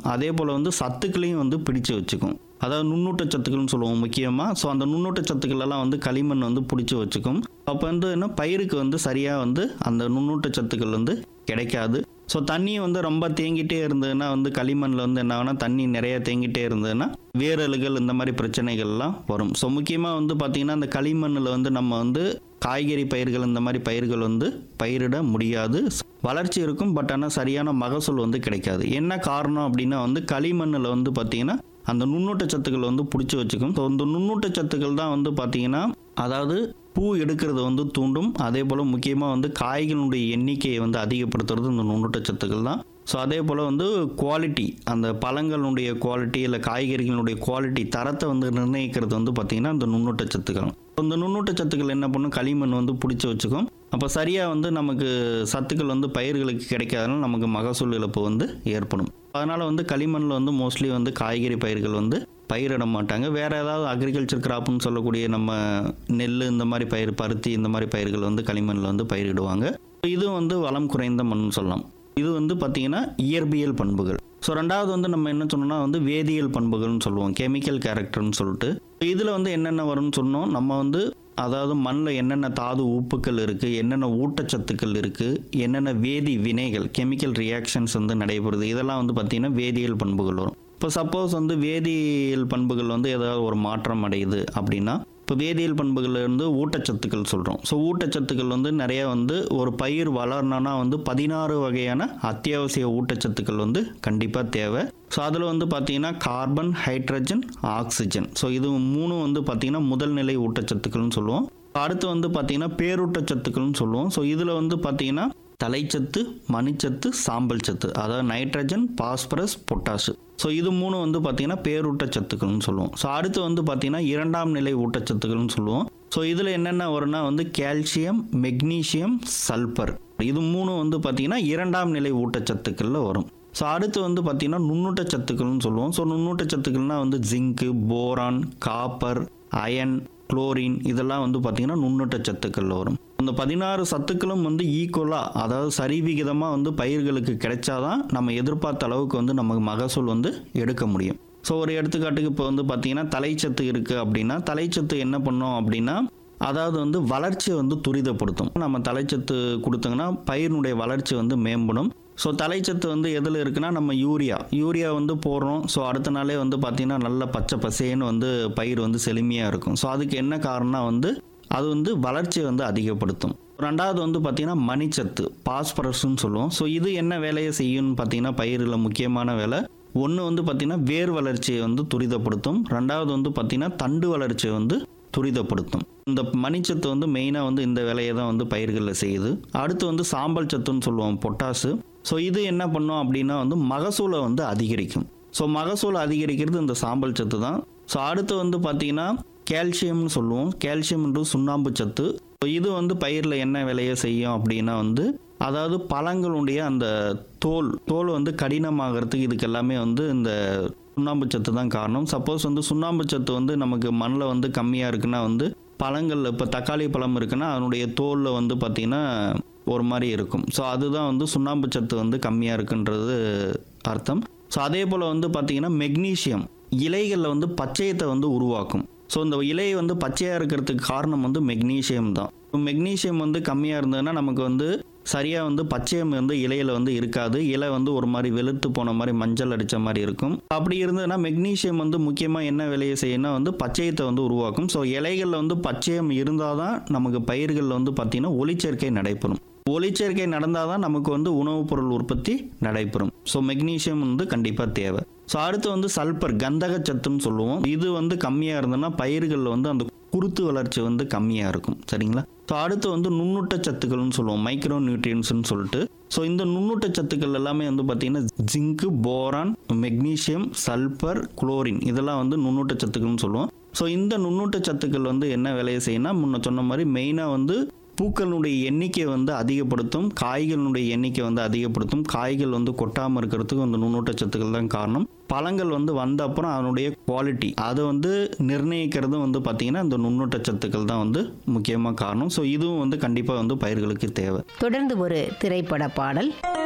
அதே போல் வந்து சத்துக்களையும் வந்து பிடிச்சு வச்சுக்கும் அதாவது நுண்ணூட்ட சத்துக்கள்னு சொல்லுவோம் முக்கியமாக ஸோ அந்த நுண்ணூட்ட சத்துக்கள் எல்லாம் வந்து களிமண் வந்து பிடிச்சி வச்சுக்கும் அப்போ வந்து என்ன பயிருக்கு வந்து சரியாக வந்து அந்த நுண்ணூட்ட சத்துக்கள் வந்து கிடைக்காது ஸோ தண்ணி வந்து ரொம்ப தேங்கிட்டே இருந்ததுன்னா வந்து களிமண்ணில் வந்து என்ன ஆகுனா தண்ணி நிறைய தேங்கிட்டே இருந்ததுன்னா வேரலுகள் இந்த மாதிரி பிரச்சனைகள்லாம் வரும் ஸோ முக்கியமாக வந்து பார்த்திங்கன்னா அந்த களிமண்ணில் வந்து நம்ம வந்து காய்கறி பயிர்கள் இந்த மாதிரி பயிர்கள் வந்து பயிரிட முடியாது வளர்ச்சி இருக்கும் பட் ஆனால் சரியான மகசூல் வந்து கிடைக்காது என்ன காரணம் அப்படின்னா வந்து களிமண்ணில் வந்து பார்த்திங்கன்னா அந்த நுண்ணூட்ட சத்துக்கள் வந்து பிடிச்சி வச்சுக்கும் ஸோ இந்த நுண்ணூட்ட சத்துக்கள் தான் வந்து பார்த்திங்கன்னா அதாவது பூ எடுக்கிறது வந்து தூண்டும் அதே போல் முக்கியமாக வந்து காய்களுடைய எண்ணிக்கையை வந்து அதிகப்படுத்துறது இந்த நுண்ணூட்ட சத்துக்கள் தான் ஸோ அதே போல் வந்து குவாலிட்டி அந்த பழங்களுடைய குவாலிட்டி இல்லை காய்கறிகளுடைய குவாலிட்டி தரத்தை வந்து நிர்ணயிக்கிறது வந்து பார்த்திங்கன்னா இந்த நுண்ணூட்ட சத்துக்கள் இந்த நுண்ணூட்ட சத்துக்கள் என்ன பண்ணும் களிமண் வந்து பிடிச்சி வச்சுக்கும் அப்போ சரியாக வந்து நமக்கு சத்துக்கள் வந்து பயிர்களுக்கு கிடைக்காதனால நமக்கு மகசூல் இழப்பு வந்து ஏற்படும் அதனால் வந்து களிமண்ணில் வந்து மோஸ்ட்லி வந்து காய்கறி பயிர்கள் வந்து பயிரிட மாட்டாங்க வேறு ஏதாவது அக்ரிகல்ச்சர் கிராப்னு சொல்லக்கூடிய நம்ம நெல் இந்த மாதிரி பயிர் பருத்தி இந்த மாதிரி பயிர்கள் வந்து களிமண்ணில் வந்து பயிரிடுவாங்க இது வந்து வளம் குறைந்த மண் சொல்லலாம் இது வந்து பார்த்திங்கன்னா இயற்பியல் பண்புகள் ஸோ ரெண்டாவது வந்து நம்ம என்ன சொன்னோம்னா வந்து வேதியியல் பண்புகள்னு சொல்லுவோம் கெமிக்கல் கேரக்டர்னு சொல்லிட்டு இதில் வந்து என்னென்ன வரும்னு சொன்னோம் நம்ம வந்து அதாவது மண்ணில் என்னென்ன தாது உப்புக்கள் இருக்குது என்னென்ன ஊட்டச்சத்துக்கள் இருக்குது என்னென்ன வேதி வினைகள் கெமிக்கல் ரியாக்ஷன்ஸ் வந்து நடைபெறுது இதெல்லாம் வந்து பார்த்திங்கன்னா வேதியியல் பண்புகள் வரும் இப்போ சப்போஸ் வந்து வேதியியல் பண்புகள் வந்து ஏதாவது ஒரு மாற்றம் அடையுது அப்படின்னா இப்போ வேதியியல் பண்புகள் இருந்து ஊட்டச்சத்துக்கள் சொல்கிறோம் ஸோ ஊட்டச்சத்துக்கள் வந்து நிறைய வந்து ஒரு பயிர் வளரணும்னா வந்து பதினாறு வகையான அத்தியாவசிய ஊட்டச்சத்துக்கள் வந்து கண்டிப்பாக தேவை ஸோ அதில் வந்து பார்த்தீங்கன்னா கார்பன் ஹைட்ரஜன் ஆக்சிஜன் ஸோ இது மூணும் வந்து பார்த்தீங்கன்னா முதல் நிலை ஊட்டச்சத்துக்கள்னு சொல்லுவோம் அடுத்து வந்து பார்த்தீங்கன்னா பேரூட்டச்சத்துக்கள்னு சொல்லுவோம் ஸோ இதில் வந்து பார்த்தீங்கன்னா தலைச்சத்து மணிச்சத்து சாம்பல் சத்து அதாவது நைட்ரஜன் பாஸ்பரஸ் பொட்டாசு ஸோ இது மூணு வந்து பார்த்தீங்கன்னா பேரூட்டச்சத்துக்கள்னு சொல்லுவோம் ஸோ அடுத்து வந்து பார்த்தீங்கன்னா இரண்டாம் நிலை ஊட்டச்சத்துக்கள்னு சொல்லுவோம் ஸோ இதில் என்னென்ன வரும்னா வந்து கால்சியம் மெக்னீசியம் சல்பர் இது மூணு வந்து பார்த்தீங்கன்னா இரண்டாம் நிலை ஊட்டச்சத்துக்களில் வரும் ஸோ அடுத்து வந்து பார்த்தீங்கன்னா நுண்ணூட்ட சத்துக்கள்னு சொல்லுவோம் ஸோ நுண்ணூட்ட சத்துக்கள்னால் வந்து zinc boron copper iron chlorine இதெல்லாம் வந்து பார்த்திங்கன்னா நுண்ணூட்ட சத்துக்களில் வரும் இந்த பதினாறு சத்துக்களும் வந்து ஈக்குவலாக அதாவது சரிவிகிதமாக வந்து பயிர்களுக்கு கிடைச்சாதான் நம்ம எதிர்பார்த்த அளவுக்கு வந்து நமக்கு மகசூல் வந்து எடுக்க முடியும் ஸோ ஒரு எடுத்துக்காட்டுக்கு இப்போ வந்து பார்த்திங்கன்னா தலைச்சத்து இருக்குது அப்படின்னா தலைச்சத்து என்ன பண்ணோம் அப்படின்னா அதாவது வந்து வளர்ச்சியை வந்து துரிதப்படுத்தும் நம்ம தலைச்சத்து கொடுத்தோங்கன்னா பயிரினுடைய வளர்ச்சி வந்து மேம்படும் ஸோ தலைச்சத்து வந்து எதில் இருக்குன்னா நம்ம யூரியா யூரியா வந்து போடுறோம் ஸோ அடுத்த நாளே வந்து பார்த்திங்கன்னா நல்ல பச்சை பசேன்னு வந்து பயிர் வந்து செழுமையாக இருக்கும் ஸோ அதுக்கு என்ன காரணம் வந்து அது வந்து வளர்ச்சியை வந்து அதிகப்படுத்தும் ரெண்டாவது வந்து பார்த்திங்கன்னா மணிச்சத்து பாஸ்பரஸ்ன்னு சொல்லுவோம் ஸோ இது என்ன வேலையை செய்யும்னு பார்த்தீங்கன்னா பயிரில் முக்கியமான வேலை ஒன்று வந்து பார்த்திங்கன்னா வேர் வளர்ச்சியை வந்து துரிதப்படுத்தும் ரெண்டாவது வந்து பார்த்திங்கன்னா தண்டு வளர்ச்சியை வந்து துரிதப்படுத்தும் இந்த மணிச்சத்து வந்து மெயினாக வந்து இந்த வேலையை தான் வந்து பயிர்களில் செய்யுது அடுத்து வந்து சாம்பல் சத்துன்னு சொல்லுவோம் பொட்டாசு ஸோ இது என்ன பண்ணும் அப்படின்னா வந்து மகசூலை வந்து அதிகரிக்கும் ஸோ மகசூல் அதிகரிக்கிறது இந்த சாம்பல் சத்து தான் ஸோ அடுத்து வந்து பார்த்திங்கன்னா கால்சியம்னு சொல்லுவோம் கால்சியம்ன்றது சுண்ணாம்பு சத்து ஸோ இது வந்து பயிரில் என்ன வேலையை செய்யும் அப்படின்னா வந்து அதாவது பழங்களுடைய அந்த தோல் தோல் வந்து கடினமாகறதுக்கு இதுக்கு எல்லாமே வந்து இந்த சுண்ணாம்பு சத்து தான் காரணம் சப்போஸ் வந்து சுண்ணாம்பு சத்து வந்து நமக்கு மண்ணில் வந்து கம்மியாக இருக்குன்னா வந்து பழங்கள் இப்போ தக்காளி பழம் இருக்குன்னா அதனுடைய தோலில் வந்து பார்த்திங்கன்னா ஒரு மாதிரி இருக்கும் ஸோ அதுதான் வந்து சுண்ணாம்பு சத்து வந்து கம்மியாக இருக்குன்றது அர்த்தம் ஸோ அதே போல் வந்து பார்த்திங்கன்னா மெக்னீஷியம் இலைகளில் வந்து பச்சையத்தை வந்து உருவாக்கும் ஸோ இந்த இலை வந்து பச்சையாக இருக்கிறதுக்கு காரணம் வந்து மெக்னீஷியம் தான் மெக்னீஷியம் வந்து கம்மியாக இருந்ததுன்னா நமக்கு வந்து சரியாக வந்து பச்சையம் வந்து இலையில வந்து இருக்காது இலை வந்து ஒரு மாதிரி வெளுத்து போன மாதிரி மஞ்சள் அடித்த மாதிரி இருக்கும் அப்படி இருந்ததுன்னா மெக்னீஷியம் வந்து முக்கியமாக என்ன வேலையை செய்யணும்னா வந்து பச்சையத்தை வந்து உருவாக்கும் ஸோ இலைகளில் வந்து பச்சையம் இருந்தால் தான் நமக்கு பயிர்களில் வந்து பார்த்திங்கன்னா ஒளிச்சேர்க்கை நடைபெறும் ஒளிச்சேர்க்கை நடந்தால் தான் நமக்கு வந்து உணவுப் பொருள் உற்பத்தி நடைபெறும் ஸோ மெக்னீஷியம் வந்து கண்டிப்பாக தேவை ஸோ அடுத்து வந்து சல்பர் கந்தக சத்துன்னு சொல்லுவோம் இது வந்து கம்மியாக இருந்ததுன்னா பயிர்களில் வந்து அந்த குருத்து வளர்ச்சி வந்து கம்மியாக இருக்கும் சரிங்களா ஸோ அடுத்து வந்து நுண்ணூட்ட சத்துக்கள்னு சொல்லுவோம் மைக்ரோ நியூட்ரியன்ஸ்னு சொல்லிட்டு ஸோ இந்த நுண்ணூட்ட சத்துக்கள் எல்லாமே வந்து பார்த்திங்கன்னா zinc boron magnesium sulphur chlorine இதெல்லாம் வந்து நுண்ணூட்ட சத்துக்கள்னு சொல்லுவோம் ஸோ இந்த நுண்ணூட்ட சத்துக்கள் வந்து என்ன வேலையை செய்யணும்னா முன்ன சொன்ன மாதிரி மெயினாக வந்து பூக்களுடைய எண்ணிக்கை வந்து அதிகப்படுத்தும் காய்களுடைய எண்ணிக்கை வந்து அதிகப்படுத்தும் காய்கள் வந்து கொட்டாமல் இருக்கிறதுக்கு அந்த நுண்ணூட்ட சத்துக்கள் தான் காரணம் பழங்கள் வந்து வந்த அப்புறம் அதனுடைய குவாலிட்டி அதை வந்து நிர்ணயிக்கிறதும் வந்து பார்த்திங்கன்னா இந்த நுண்ணூட்ட சத்துக்கள் தான் வந்து முக்கியமாக காரணம் ஸோ இதுவும் வந்து கண்டிப்பாக வந்து பயிர்களுக்கு தேவை தொடர்ந்து ஒரு திரைப்பட பாடல்